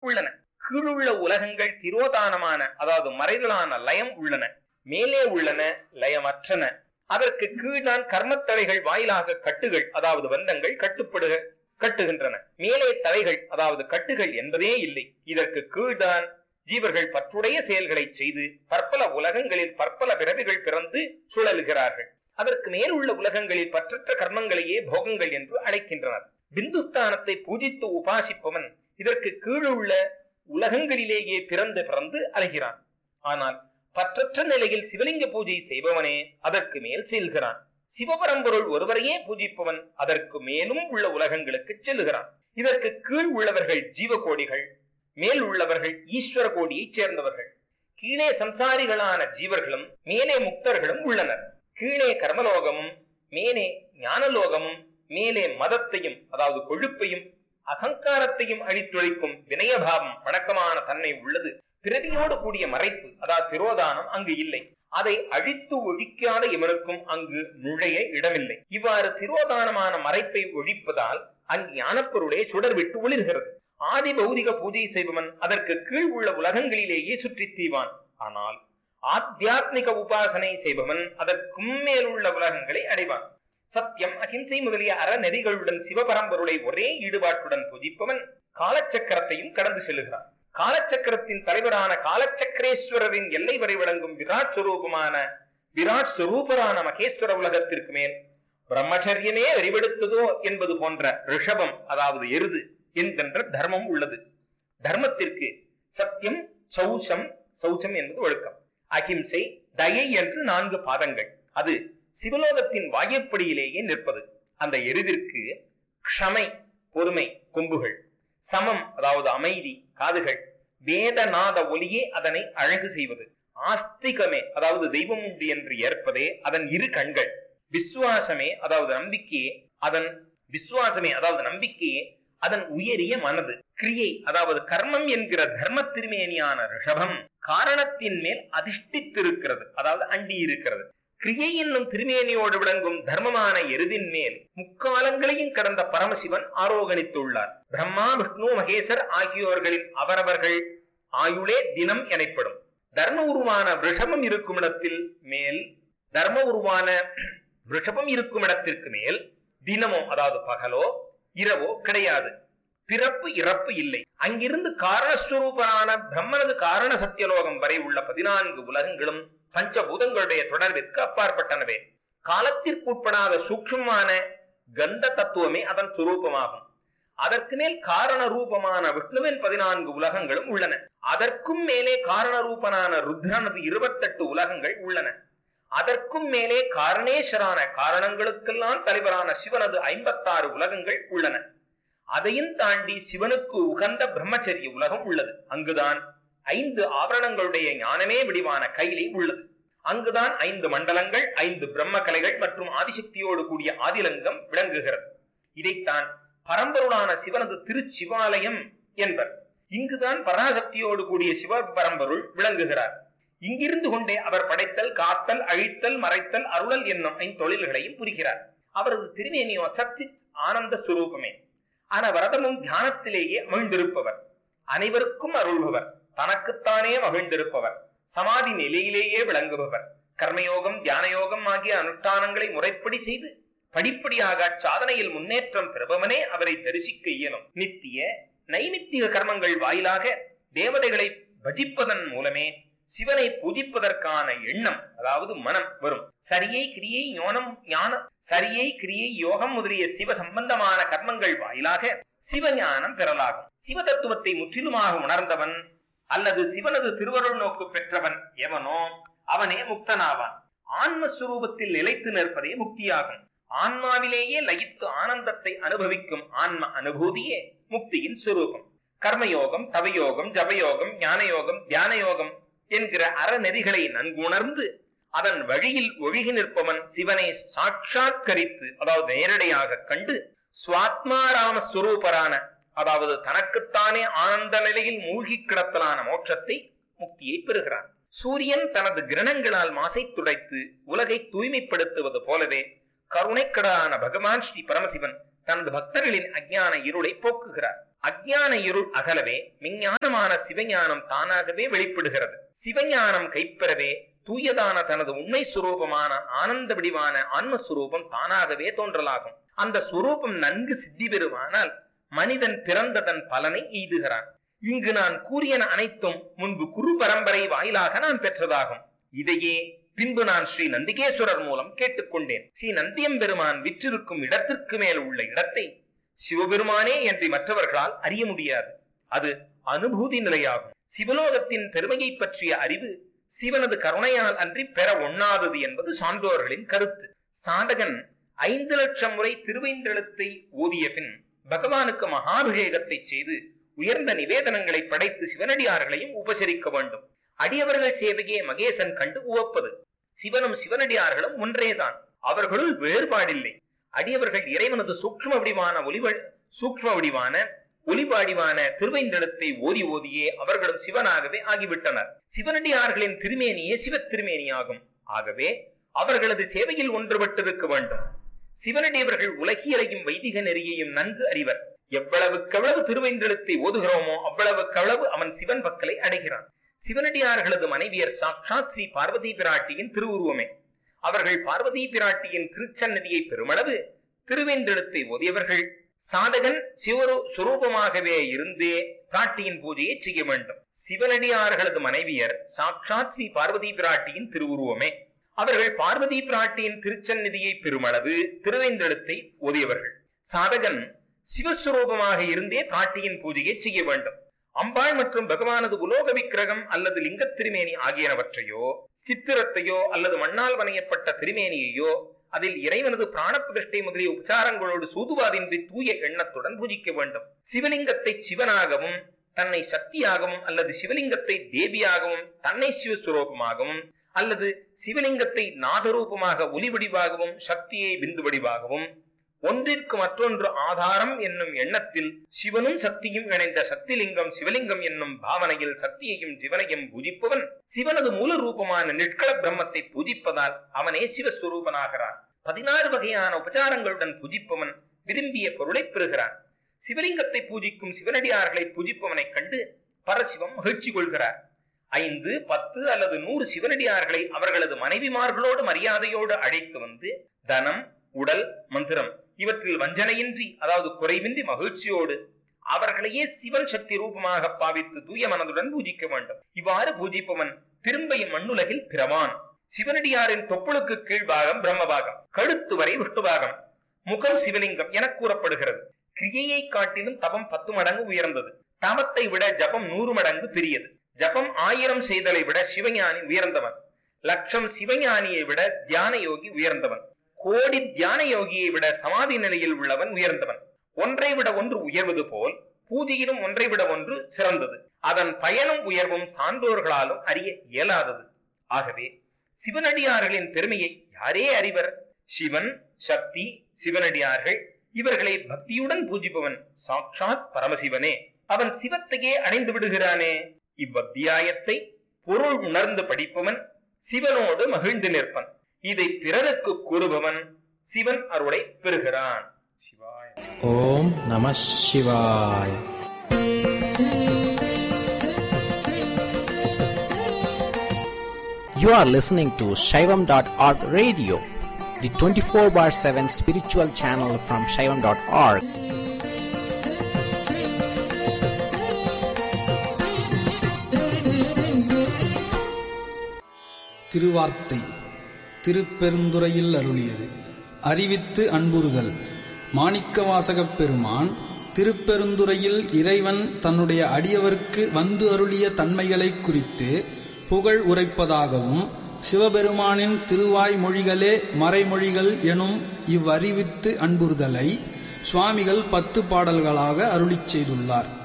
உள்ளன கீழுள்ள உலகங்கள் திரோதானமான அதாவது மறைதலான லயம் உள்ளன மேலே உள்ளன லயமற்றன அதற்கு கீழ்தான் கர்மத்தலைகள் வாயிலாக கட்டுகள் அதாவது பந்தங்கள் கட்டுப்படுக கட்டுகின்றன மேலே தலைகள் அதாவது கட்டுகள் என்பதே இல்லை இதற்கு கீழ்தான் ஜீவர்கள் பற்றுடைய செயல்களை செய்து பற்பல உலகங்களில் பற்பல பிறவிகள் பிறந்து சுழல்கிறார்கள் அதற்கு மேல் உள்ள உலகங்களில் பற்றற்ற கர்மங்களையே போகங்கள் என்று அழைக்கின்றனர் பிந்துஸ்தானத்தை பூஜித்து உபாசிப்பவன் இதற்கு கீழுள்ள உலகங்களிலேயே பிறந்து பிறந்து அலைகிறான் ஆனால் பற்றற்ற நிலையில் சிவலிங்க பூஜை செய்பவனே அதற்கு மேல் செல்கிறான் சிவபரம்பொருள் ஒருவரையே பூஜிப்பவன் அதற்கு மேலும் உள்ள உலகங்களுக்கு செல்லுகிறான் இதற்கு கீழ் உள்ளவர்கள் ஜீவகோடிகள் மேல் உள்ளவர்கள் ஈஸ்வர கோடியைச் சேர்ந்தவர்கள் கீழே சம்சாரிகளான ஜீவர்களும் மேலே முக்தர்களும் உள்ளனர் கீழே கர்மலோகமும் மேலே ஞானலோகமும் மேலே மதத்தையும் அதாவது கொழுப்பையும் அகங்காரத்தையும் அழித்தொழிக்கும் வினயபாவம் வணக்கமான தன்மை உள்ளது பிறவியோடு கூடிய மறைப்பு அதாவது திரோதானம் அங்கு இல்லை அதை அழித்து ஒழிக்காத இவருக்கும் அங்கு நுழைய இடமில்லை இவ்வாறு திரோதானமான மறைப்பை ஒழிப்பதால் அங்கு ஞானப்பொருளே சுடர் விட்டு ஒளிர்கிறது ஆதி பௌதிக பூஜை செய்பவன் அதற்கு கீழ் உள்ள உலகங்களிலேயே சுற்றித் தீவான் ஆனால் ஆத்தியாத்மிக உபாசனை செய்பவன் அதற்கும் மேலுள்ள உலகங்களை அடைவான் சத்தியம் அகிம்சை முதலிய அறநெறிகளுடன் சிவபரம்பொருளை ஒரே ஈடுபாட்டுடன் பூஜிப்பவன் காலச்சக்கரத்தையும் கடந்து செல்லுகிறான் காலச்சக்கரத்தின் தலைவரான காலச்சக்கரேஸ்வரரின் எல்லை வரை விளங்கும் விராட் சுரூபமான விராட் சுரூபரான மகேஸ்வர உலகத்திற்கு மேல் பிரம்மச்சரியமே அறிவெடுத்ததோ என்பது போன்ற ரிஷபம் அதாவது எருது என்கின்ற தர்மம் உள்ளது தர்மத்திற்கு சத்தியம் சௌசம் சௌசம் என்பது ஒழுக்கம் அகிம்சை தயை என்று நான்கு பாதங்கள் அது சிவலோகத்தின் வாயப்படியிலேயே நிற்பது அந்த எருதிற்கு க்ஷமை பொறுமை கொம்புகள் சமம் அதாவது அமைதி காதுகள் வேதநாத ஒலியே அதனை அழகு செய்வது ஆஸ்திகமே அதாவது தெய்வம் உண்டு என்று ஏற்பதே அதன் இரு கண்கள் விசுவாசமே அதாவது நம்பிக்கையே அதன் விசுவாசமே அதாவது நம்பிக்கையே அதன் உயரிய மனது கிரியை அதாவது கர்மம் என்கிற தர்ம திருமேனியான ரிஷபம் காரணத்தின் மேல் அதிஷ்டித்திருக்கிறது அதாவது அண்டி இருக்கிறது கிரியை என்னும் திருமேனியோடு விளங்கும் தர்மமான எருதின் மேல் முக்காலங்களையும் கடந்த பரமசிவன் ஆரோகணித்துள்ளார் பிரம்மா விஷ்ணு மகேசர் ஆகியோர்களின் அவரவர்கள் ஆயுளே தினம் எனப்படும் தர்ம உருவான ரிஷபம் இருக்கும் இடத்தில் மேல் தர்ம உருவான ரிஷபம் இருக்கும் இடத்திற்கு மேல் தினமோ அதாவது பகலோ இரவோ கிடையாது பிறப்பு இறப்பு இல்லை அங்கிருந்து காரணஸ்வரூபனான பிரம்மனது காரண சத்தியலோகம் வரை உள்ள பதினான்கு உலகங்களும் பஞ்சபூதங்களுடைய தொடர்பிற்கு அப்பாற்பட்டனவே காலத்திற்குட்படாத சூக்ஷமான கந்த தத்துவமே அதன் சுரூபமாகும் அதற்கு மேல் காரண ரூபமான விஷ்ணுவின் பதினான்கு உலகங்களும் உள்ளன அதற்கும் மேலே காரண ரூபனான ருத்ரனது இருபத்தெட்டு உலகங்கள் உள்ளன அதற்கும் மேலே காரணேஸ்வரான காரணங்களுக்கெல்லாம் தலைவரான சிவனது ஐம்பத்தாறு உலகங்கள் உள்ளன அதையும் தாண்டி சிவனுக்கு உகந்த பிரம்மச்சரிய உலகம் உள்ளது அங்குதான் ஐந்து ஆபரணங்களுடைய ஞானமே வடிவான கையிலே உள்ளது அங்குதான் ஐந்து மண்டலங்கள் ஐந்து பிரம்ம கலைகள் மற்றும் ஆதிசக்தியோடு கூடிய ஆதிலங்கம் விளங்குகிறது இதைத்தான் பரம்பொருளான சிவனது திருச்சிவாலயம் என்பர் இங்குதான் பராசக்தியோடு கூடிய சிவ பரம்பொருள் விளங்குகிறார் இங்கிருந்து கொண்டே அவர் படைத்தல் காத்தல் அழித்தல் மறைத்தல் அருளல் என்னும் ஐந்தொழில்களையும் புரிகிறார் அவரது திருமேனியோ சச்சித் ஆனந்த சுரூபமே அனவரதமும் தியானத்திலேயே அமிழ்ந்திருப்பவர் அனைவருக்கும் அருள்பவர் தனக்குத்தானே மகிழ்ந்திருப்பவர் சமாதி நிலையிலேயே விளங்குபவர் கர்மயோகம் தியானயோகம் ஆகிய அனுஷ்டானங்களை முறைப்படி செய்து படிப்படியாக சாதனையில் முன்னேற்றம் பெறுபவனே அவரை தரிசிக்க இயலும் நித்திய நைமித்திக கர்மங்கள் வாயிலாக தேவதைகளை பஜிப்பதன் மூலமே சிவனை பூஜிப்பதற்கான எண்ணம் அதாவது மனம் வரும் சரியை கிரியை ஞானம் ஞானம் சரியை கிரியை யோகம் முதலிய சிவ சம்பந்தமான கர்மங்கள் வாயிலாக சிவஞானம் பெறலாகும் சிவ தத்துவத்தை முற்றிலுமாக உணர்ந்தவன் அல்லது சிவனது திருவருள் நோக்கு பெற்றவன் எவனோ அவனே முக்தனாவான் ஆன்மஸ்வரூபத்தில் நிலைத்து நிற்பதே முக்தியாகும் ஆன்மாவிலேயே லயித்து ஆனந்தத்தை அனுபவிக்கும் ஆன்ம அனுபூதியே முக்தியின் சுரூபம் கர்மயோகம் தவயோகம் ஜபயோகம் ஞானயோகம் தியான யோகம் என்கிற அறநெறிகளை நன்கு உணர்ந்து அதன் வழியில் ஒழுகி நிற்பவன் சிவனை சாட்சாத்கரித்து அதாவது நேரடியாக கண்டு சுவாத்மாராம ஸ்வரூபரான அதாவது தனக்குத்தானே ஆனந்த நிலையில் மூழ்கி கிடத்தலான மோட்சத்தை முக்தியை பெறுகிறான் சூரியன் தனது கிரணங்களால் மாசை துடைத்து உலகை தூய்மைப்படுத்துவது போலவே கருணைக்கடான பகவான் ஸ்ரீ பரமசிவன் தனது பக்தர்களின் அஞ்ஞான இருளை போக்குகிறார் அஜ்ஞான இருள் அகலவே விஞ்ஞானமான சிவஞானம் தானாகவே வெளிப்படுகிறது சிவஞானம் கைப்பெறவே தூயதான தனது உண்மை சுரூபமான ஆனந்த வடிவான ஆன்மஸ்வரூபம் தானாகவே தோன்றலாகும் அந்த சுரூபம் நன்கு சித்தி பெறுமானால் மனிதன் பிறந்ததன் பலனை எய்துகிறான் இங்கு நான் கூறியன அனைத்தும் முன்பு குரு பரம்பரை வாயிலாக நான் பெற்றதாகும் இதையே பின்பு நான் ஸ்ரீ நந்திகேஸ்வரர் மூலம் கேட்டுக்கொண்டேன் ஸ்ரீ நந்தியம்பெருமான் விற்றிருக்கும் இடத்திற்கு மேல் உள்ள இடத்தை சிவபெருமானே என்று மற்றவர்களால் அறிய முடியாது அது அனுபூதி நிலையாகும் சிவலோகத்தின் பெருமையை பற்றிய அறிவு சிவனது கருணையால் அன்றி பெற ஒண்ணாதது என்பது சான்றோர்களின் கருத்து சாதகன் ஐந்து லட்சம் முறை திருவைந்தெழுத்தை ஓதிய பின் பகவானுக்கு மகாபிஷேகத்தை செய்து உயர்ந்த நிவேதனங்களை படைத்து சிவனடியார்களையும் உபசரிக்க வேண்டும் அடியவர்கள் சேவையே மகேசன் கண்டு உவப்பது சிவனும் சிவனடியார்களும் ஒன்றேதான் அவர்களுள் வேறுபாடில்லை அடியவர்கள் இறைவனது சூக்ஷ்ம வடிவான ஒளிவ சூக்ஷ்ம வடிவான ஒளிபாடிவான திருவைந்தெழுத்தை ஓதி ஓதியே அவர்களும் சிவனாகவே ஆகிவிட்டனர் சிவனடியார்களின் திருமேனியே சிவ திருமேனியாகும் ஆகவே அவர்களது சேவையில் ஒன்றுபட்டிருக்க வேண்டும் சிவனடியவர்கள் உலகியலையும் வைதிக நெறியையும் நன்கு அறிவர் எவ்வளவுக்கெவ்வளவு திருவைந்தெழுத்தை ஓதுகிறோமோ அவ்வளவுக்கவ்வளவு அவன் சிவன் பக்கலை அடைகிறான் சிவனடியார்களது மனைவியர் சாட்சாத் ஸ்ரீ பார்வதி பிராட்டியின் திருவுருவமே அவர்கள் பார்வதி பிராட்டியின் திருச்சன்னதியை பெருமளவு திருவென்றெழுத்தை ஓதியவர்கள் சாதகன் சிவரு சுரூபமாகவே இருந்தே பிராட்டியின் பூஜையை செய்ய வேண்டும் சிவனடியார்களது மனைவியர் சாட்சாத் ஸ்ரீ பார்வதி பிராட்டியின் திருவுருவமே அவர்கள் பார்வதி பிராட்டியின் திருச்சந்நிதியை பெருமளவு திருவேந்தெழுத்தை ஓதியவர்கள் சாதகன் சிவஸ்வரூபமாக இருந்தே பிராட்டியின் பூஜையை செய்ய வேண்டும் அம்பாள் மற்றும் பகவானது உலோக விக்கிரகம் அல்லது லிங்க திருமேனி ஆகியனவற்றையோ சித்திரத்தையோ அல்லது மண்ணால் வணையப்பட்ட திருமேனியையோ அதில் இறைவனது பிராண பிரதிஷ்டை முதலிய உபச்சாரங்களோடு சூதுவாதின்றி தூய எண்ணத்துடன் பூஜிக்க வேண்டும் சிவலிங்கத்தை சிவனாகவும் தன்னை சக்தியாகவும் அல்லது சிவலிங்கத்தை தேவியாகவும் தன்னை சிவஸ்வரூபமாகவும் அல்லது சிவலிங்கத்தை நாதரூபமாக ஒளி வடிவாகவும் சக்தியை பிந்து வடிவாகவும் ஒன்றிற்கு மற்றொன்று ஆதாரம் என்னும் எண்ணத்தில் சிவனும் சக்தியும் இணைந்த சக்திலிங்கம் சிவலிங்கம் என்னும் பாவனையில் சக்தியையும் சிவனையும் பூஜிப்பவன் சிவனது மூல ரூபமான நிற்கள பிரம்மத்தை பூஜிப்பதால் அவனே சிவஸ்வரூபனாகிறான் பதினாறு வகையான உபச்சாரங்களுடன் பூஜிப்பவன் விரும்பிய பொருளை பெறுகிறான் சிவலிங்கத்தை பூஜிக்கும் சிவனடியார்களை பூஜிப்பவனைக் கண்டு பரசிவம் மகிழ்ச்சி கொள்கிறார் ஐந்து பத்து அல்லது நூறு சிவனடியார்களை அவர்களது மனைவிமார்களோடு மரியாதையோடு அழைத்து வந்து தனம் உடல் மந்திரம் இவற்றில் வஞ்சனையின்றி அதாவது குறைவின்றி மகிழ்ச்சியோடு அவர்களையே சிவன் சக்தி ரூபமாக பாவித்து தூய மனதுடன் பூஜிக்க வேண்டும் இவ்வாறு பூஜிப்பவன் திரும்ப மண்ணுலகில் பிறவான் சிவனடியாரின் தொப்புளுக்கு கீழ்பாகம் பிரம்மபாகம் கழுத்து வரை விஷ்ணுபாகம் முகம் சிவலிங்கம் என கூறப்படுகிறது கிரியையை காட்டிலும் தபம் பத்து மடங்கு உயர்ந்தது தவத்தை விட ஜபம் நூறு மடங்கு பெரியது ஜபம் ஆயிரம் செய்தலை விட சிவஞானி உயர்ந்தவன் லட்சம் சிவஞானியை விட தியான யோகி உயர்ந்தவன் கோடி தியான யோகியை விட சமாதி நிலையில் உள்ளவன் உயர்ந்தவன் ஒன்றை விட ஒன்று உயர்வது போல் பூஜையிலும் ஒன்றை விட ஒன்று சிறந்தது அதன் பயனும் உயர்வும் சான்றோர்களாலும் அறிய இயலாதது ஆகவே சிவனடியார்களின் பெருமையை யாரே அறிவர் சிவன் சக்தி சிவனடியார்கள் இவர்களை பக்தியுடன் பூஜிப்பவன் சாட்சாத் பரமசிவனே அவன் சிவத்தையே அடைந்து விடுகிறானே இவ்வத்தியாயத்தை பொருள் உணர்ந்து படிப்பவன் சிவனோடு மகிழ்ந்து நிற்பன் இதை பிறருக்கு கூறுபவன் சிவன் அருளை பெறுகிறான் சிவாய ஓம் நம சிவாய் You are listening to Shaivam.org radio, the 24 bar 7 spiritual channel from Shaivam.org. திருவார்த்தை திருப்பெருந்துறையில் அருளியது அறிவித்து அன்புறுதல் மாணிக்கவாசகப் பெருமான் திருப்பெருந்துறையில் இறைவன் தன்னுடைய அடியவர்க்கு வந்து அருளிய தன்மைகளைக் குறித்து புகழ் உரைப்பதாகவும் சிவபெருமானின் திருவாய் மொழிகளே மறைமொழிகள் எனும் இவ்வறிவித்து அன்புறுதலை சுவாமிகள் பத்து பாடல்களாக அருளிச் செய்துள்ளார்